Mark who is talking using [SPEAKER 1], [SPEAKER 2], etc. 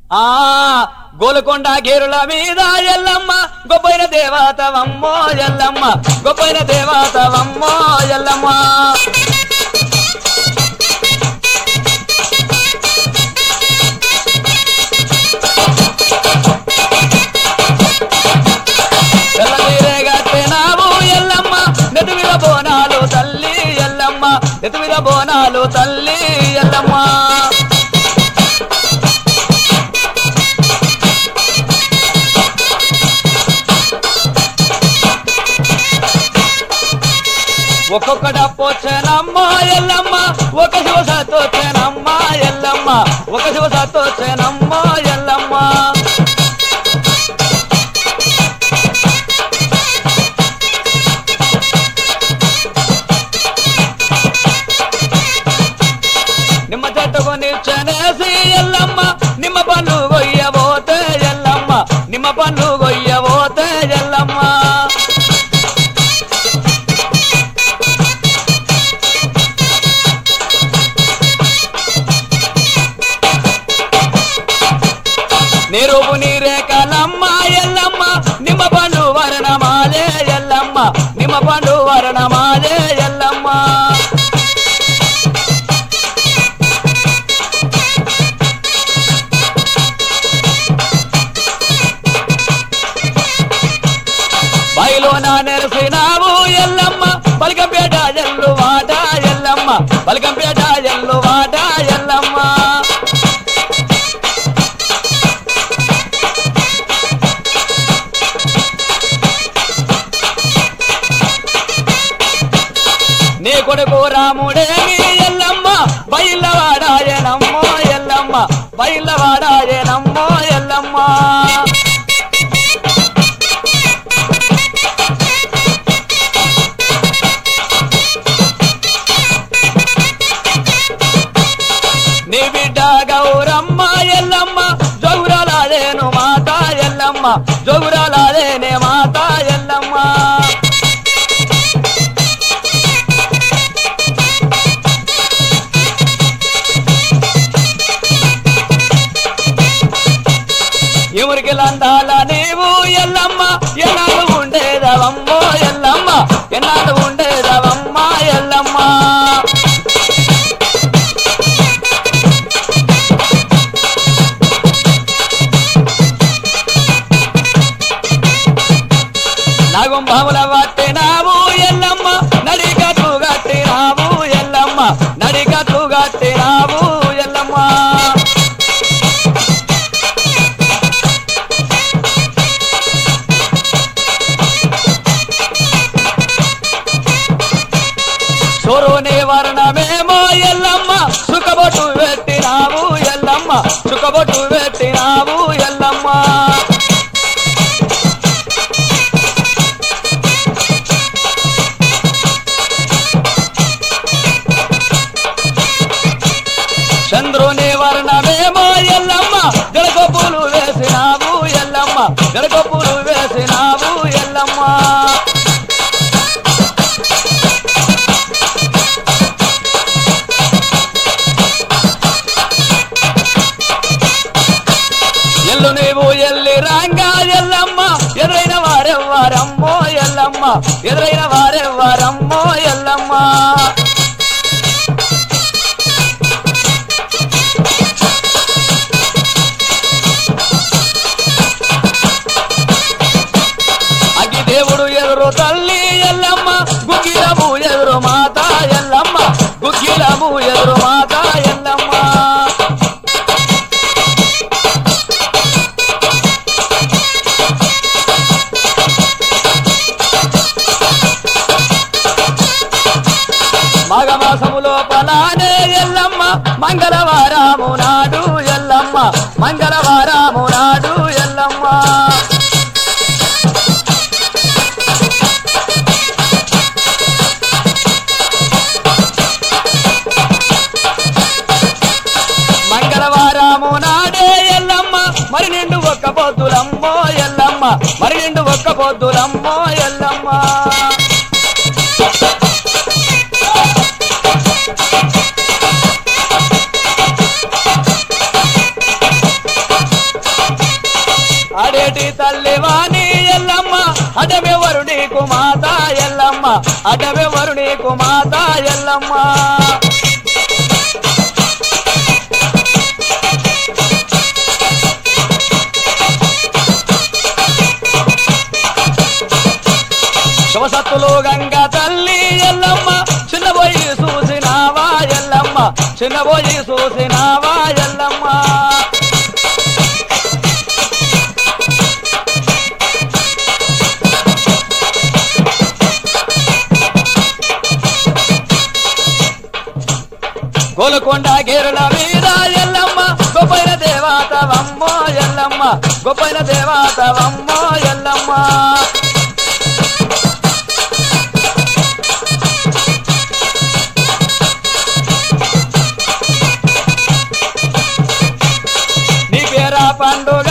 [SPEAKER 1] ఆ గోలకొండ గేరుల మీద ఎల్లమ్మ గొప్పైన దేవతవమ్మో ఎల్లమ్మ గొప్పైన దేవతవమ్మో ఎల్లమ్మ తెల్లనీరే గట్టినావు ఎల్లమ్మ నెత్తి మీద బోనాలు తల్లి ఎల్లమ్మ నెత్తి మీద బోనాలు తల్లి ఎల్లమ్మ ఒక్కొక్క డప్పొచ్చేనమ్మ ఎల్లమ్మ ఒక శివసత్తొచ్చేనమ్మ ఎల్లమ్మ ఒక శివసత్తొచ్చేనమ్మ ఎల్లమ్మ నిమ్మ చెట్టుకు నిల్చనేసి ఎల్లమ్మ నిమ్మ పండ్లు గొయ్యబోతే ఎల్లమ్మ నిమ్మ పండ్లు గొయ్యబోతే ఎల్లమ్మ నీరుపు నీరే కలమ్మ ఎల్లమ్మ నిమ్మ పండు వరణమాలే ఎల్లమ్మ నిమ్మ పండు వరణమాలే ఎల్లమ్మ బయలు నా నెరసినావు ఎల్లమ్మ పలికంపేట ఎల్లు వాట ఎల్లమ్మ పలికంపేట ఎల్లు వాట ఎల్లమ్మ నీ కొడుకు రాముడేమి ఎల్లమ్మ బయలవాడాయనమ్మో ఎల్లమ్మ బయలవాడాయనమ్మో ఎల్లమ్మ నీ బిడ్డ గౌరమ్మ ఎల్లమ్మ జౌరాలేను మాత ఎల్లమ్మ జౌరాలేనే మాత ఎల్లమ్మ ఎవరికి లందాల నీవు ఎల్లమ్మ ఎన్నాళ్ళు ఉండేదవమ్మో ఎల్లమ్మ ఎన్నాళ్ళు ఉండేదవమ్మ ఎల్లమ్మ నాగుంభముల పట్టినావు ఎల్లమ్మ నడికట్లు కట్టినావు ఎల్లమ్మ నడికట్లు కట్టినావు ఎల్లమ్మ సొరుని వర్ణమేమో ఎల్లమ్మ సుఖబొట్టు పెట్టినావు ఎల్లమ్మ సుఖబొట్టు పెట్టినావు ఎల్లమ్మ చంద్రుని వర్ణమేమో ఎల్లమ్మ జడకొప్పులు వేసినావు ఎల్లమ్మ జడకొప్పులు వేసినావు ఎల్లమ్మ ఎల్లు నీవు ఎల్లి రాంగా ఎల్లమ్మ ఎదురైన వారెవ్వారమ్మో ఎల్లమ్మ ఎదురైన వారెవ్వారమ్మో ఎల్లమ్మ అగ్గి దేవుడు ఎదురు తల్లి ఎల్లమ్మ గుగ్గిలము ఎదురు మాత ఎల్లమ్మ గుగ్గిలము ఎదురు మాత ఎల్లమ్మ మాఘమాసములో పలానే ఎల్లమ్మ మంగళవారము నాడు ఎల్లమ్మ మంగళవారము నాడు ఎల్లమ్మ మంగళవారము నాడే ఎల్లమ్మ మరి నిండు ఒక్క పొద్దులమ్మో ఎల్లమ్మ మరి నిండు ఒక్క పొద్దులమ్మో ఎల్లమ్మ దేవాని ఎల్లమ్మ అడవెవరు నీకు మాత ఎల్లమ్మ అడవెవరు నీకు మాత ఎల్లమ్మ శివసత్తులు గంగ తల్లి ఎల్లమ్మ చిన్నబోయి చూసినావా ఎల్లమ్మ చిన్నబోయి చూసినావా ఎల్లమ్మ గోలకొండ గేరుల మీద ఎల్లమ్మ గొప్పైన దేవాతవమ్మో ఎల్లమ్మ గొప్పైన దేవాతవమ్మో ఎల్లమ్మ నీ పేర పండుగ